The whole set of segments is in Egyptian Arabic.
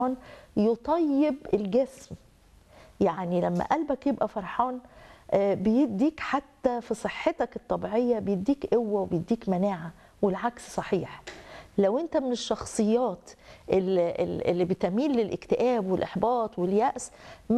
يطيب الجسم يعني لما قلبك يبقى فرحان آه، بيديك حتى في صحتك الطبيعية بيديك قوة وبيديك مناعة والعكس صحيح لو انت من الشخصيات اللي, اللي بتميل للاكتئاب والإحباط واليأس 100%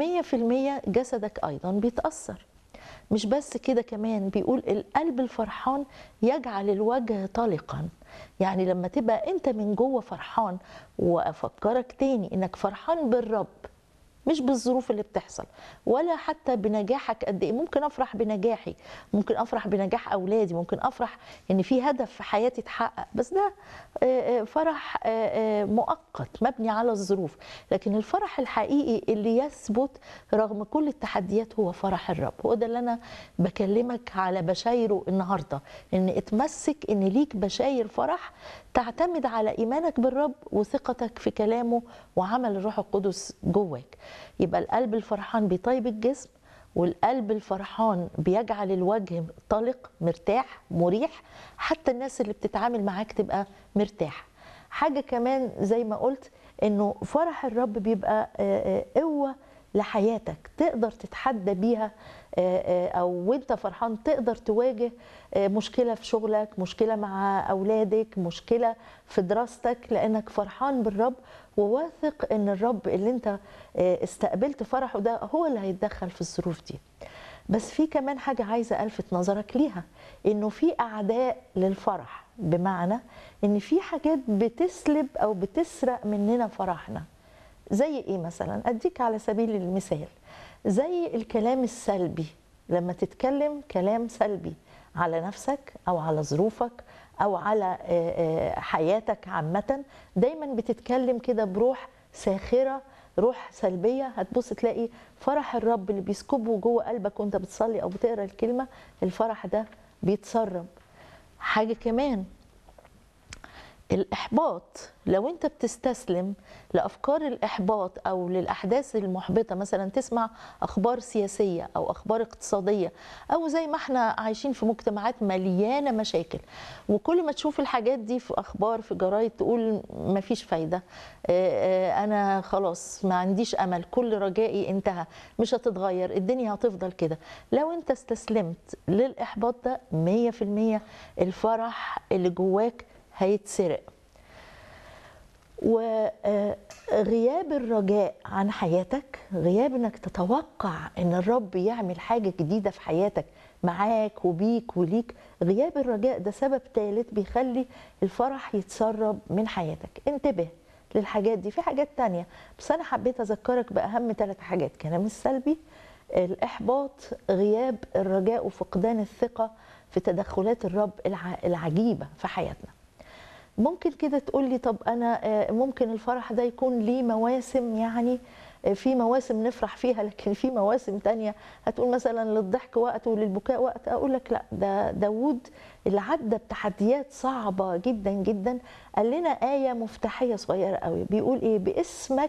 جسدك أيضا بيتأثر مش بس كده كمان بيقول القلب الفرحان يجعل الوجه طلقا يعني لما تبقى انت من جوه فرحان وافكرك تاني انك فرحان بالرب مش بالظروف اللي بتحصل ولا حتى بنجاحك قد ايه ممكن افرح بنجاحي ممكن افرح بنجاح اولادي ممكن افرح ان في هدف في حياتي اتحقق بس ده آه، آه، فرح آه، آه، مؤقت مبني على الظروف لكن الفرح الحقيقي اللي يثبت رغم كل التحديات هو فرح الرب هو ده اللي انا بكلمك على بشايره النهارده ان اتمسك ان ليك بشاير فرح تعتمد على ايمانك بالرب وثقتك في كلامه وعمل الروح القدس جواك يبقى القلب الفرحان بيطيب الجسم والقلب الفرحان بيجعل الوجه طلق مرتاح مريح حتى الناس اللي بتتعامل معاك تبقى مرتاح حاجه كمان زي ما قلت انه فرح الرب بيبقى آه، آه، قوه لحياتك تقدر تتحدى بيها آه، آه، او وانت فرحان تقدر تواجه آه، مشكله في شغلك مشكله مع اولادك مشكله في دراستك لانك فرحان بالرب وواثق ان الرب اللي انت آه، استقبلت فرحه ده هو اللي هيتدخل في الظروف دي بس في كمان حاجه عايزه الفت نظرك ليها انه في اعداء للفرح بمعنى ان في حاجات بتسلب او بتسرق مننا فرحنا زي ايه مثلا اديك على سبيل المثال زي الكلام السلبي لما تتكلم كلام سلبي على نفسك او على ظروفك او على آه، آه، حياتك عامه دايما بتتكلم كده بروح ساخره روح سلبيه هتبص تلاقي فرح الرب اللي بيسكبه جوه قلبك وانت بتصلي او بتقرا الكلمه الفرح ده بيتسرب حاجه كمان الإحباط لو أنت بتستسلم لأفكار الإحباط أو للأحداث المحبطة مثلا تسمع أخبار سياسية أو أخبار اقتصادية أو زي ما احنا عايشين في مجتمعات مليانة مشاكل وكل ما تشوف الحاجات دي في أخبار في جرايد تقول مفيش فايدة آه، آه، أنا خلاص ما عنديش أمل كل رجائي انتهى مش هتتغير الدنيا هتفضل كده لو أنت استسلمت للإحباط ده 100% الفرح اللي جواك هيتسرق وغياب الرجاء عن حياتك غياب انك تتوقع ان الرب يعمل حاجه جديده في حياتك معاك وبيك وليك غياب الرجاء ده سبب ثالث بيخلي الفرح يتسرب من حياتك انتبه للحاجات دي في حاجات تانية بس انا حبيت اذكرك باهم ثلاث حاجات كلام السلبي الاحباط غياب الرجاء وفقدان الثقه في تدخلات الرب الع- العجيبه في حياتنا ممكن كده تقول لي طب انا آه، ممكن الفرح ده يكون ليه مواسم يعني آه، في مواسم نفرح فيها لكن في مواسم تانية هتقول مثلا للضحك وقت وللبكاء وقت اقول لك لا ده داوود اللي عدى بتحديات صعبة جدا جدا قال لنا آية مفتاحية صغيرة قوي بيقول ايه باسمك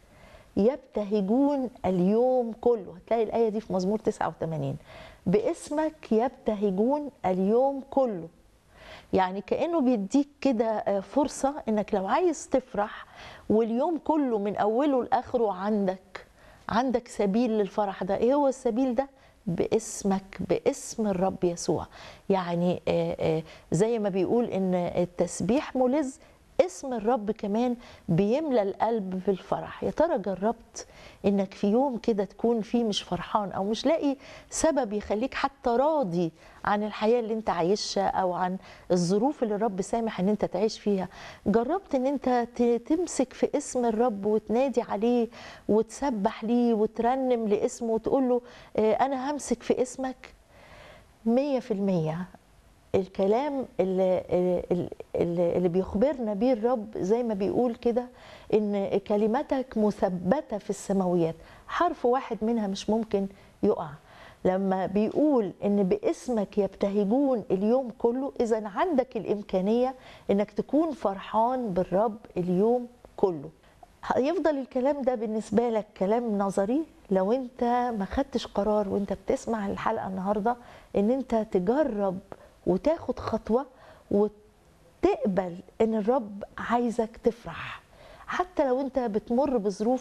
يبتهجون اليوم كله هتلاقي الآية دي في مزمور 89 باسمك يبتهجون اليوم كله يعني كانه بيديك كده آه، فرصه انك لو عايز تفرح واليوم كله من اوله لاخره عندك عندك سبيل للفرح ده ايه هو السبيل ده باسمك باسم الرب يسوع يعني آه، آه، زي ما بيقول ان التسبيح ملز اسم الرب كمان بيملى القلب بالفرح يا ترى جربت انك في يوم كده تكون فيه مش فرحان او مش لاقي سبب يخليك حتى راضي عن الحياه اللي انت عايشها او عن الظروف اللي الرب سامح ان انت تعيش فيها جربت ان انت ت- تمسك في اسم الرب وتنادي عليه وتسبح ليه وترنم لاسمه وتقول له آه، انا همسك في اسمك مية في المية الكلام اللي, اللي, اللي بيخبرنا بيه الرب زي ما بيقول كده ان كلمتك مثبتة في السماويات حرف واحد منها مش ممكن يقع لما بيقول ان باسمك يبتهجون اليوم كله اذا عندك الامكانية انك تكون فرحان بالرب اليوم كله هيفضل الكلام ده بالنسبة لك كلام نظري لو انت ما خدتش قرار وانت بتسمع الحلقة النهاردة ان انت تجرب وتاخد خطوة وتقبل ان الرب عايزك تفرح حتى لو انت بتمر بظروف